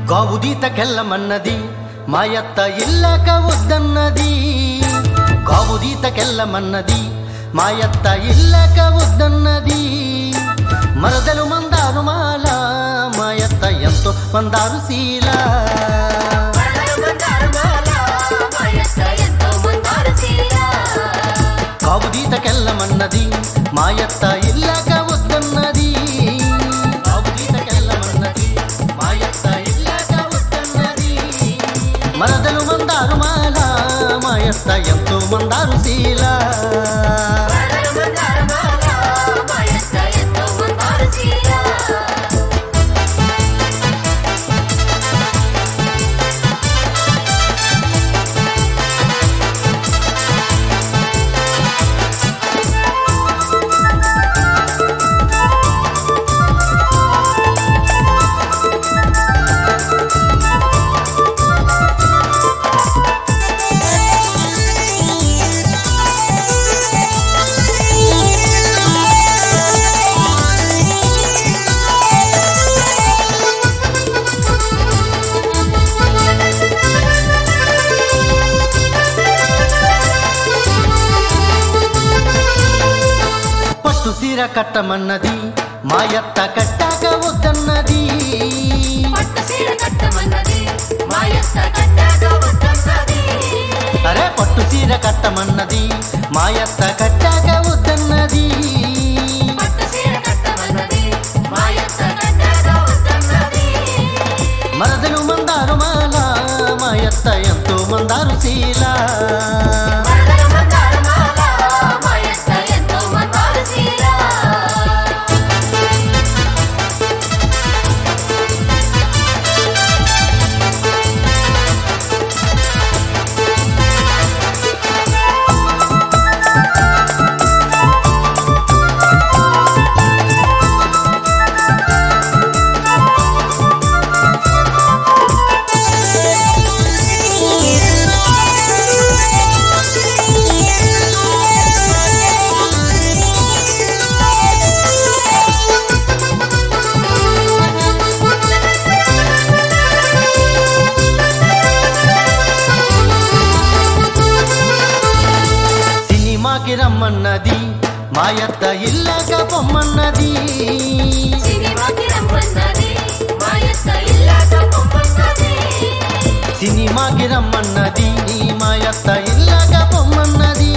గావుదీతకెళ్ళమన్నది మాయత్త ఇల్లక వద్దన్నది గావుదీతకెళ్ళమన్నది మాయత్త ఇల్లక వద్దన్నది మరదలు మందారు మాల మాయత్త ఎంతో మందారు శీల కావుదీతకెళ్ళమన్నది మాయత్త ఇల్లక వద్దన్నది కావుదీతకెళ్ళమన్నది మాయత్త ఇల్లక వద్దన్నది మరదలు మందారు మాల మాయత్త ఎంతో మందారు శీల పట్టు సీర కట్టమన్నది మాయత్త కట్టాక వద్దన్నది అరే పట్టు సీర కట్టమన్నది మాయత్త కట్టాక వద్దన్నది మరదలు మందారు మాల మాయత్త ఎంతో మందారు శీల సినిమాకి రమ్మన్నది మాయత్త ఇల్లక పొమ్మన్నది సినిమాకి రమ్మన్నది మాయత్త ఇల్లక పొమ్మన్నది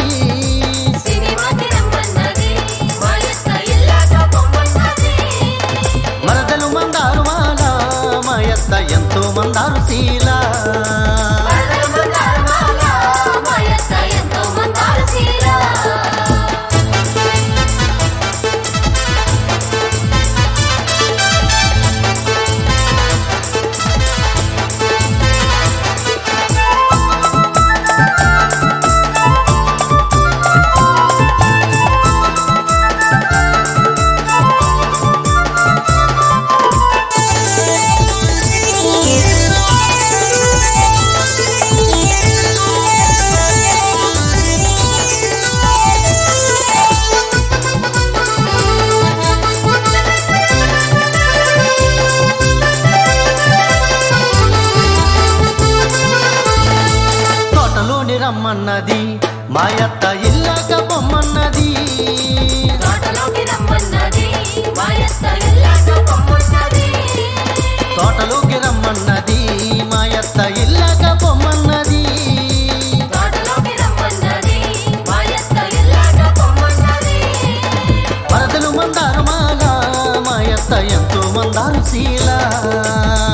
మరదలు మందారు మాల మాయత్త ఎంతో మందారు శీల తోటలోని రమ్మన్నది మాయత్త ఇల్లక పొమ్మన్నది తోటలోకి రమ్మన్నది మాయత్త ఇల్లక పొమ్మన్నది వరదలు మందారు మాల మాయత్త ఎంతో మందారు శీల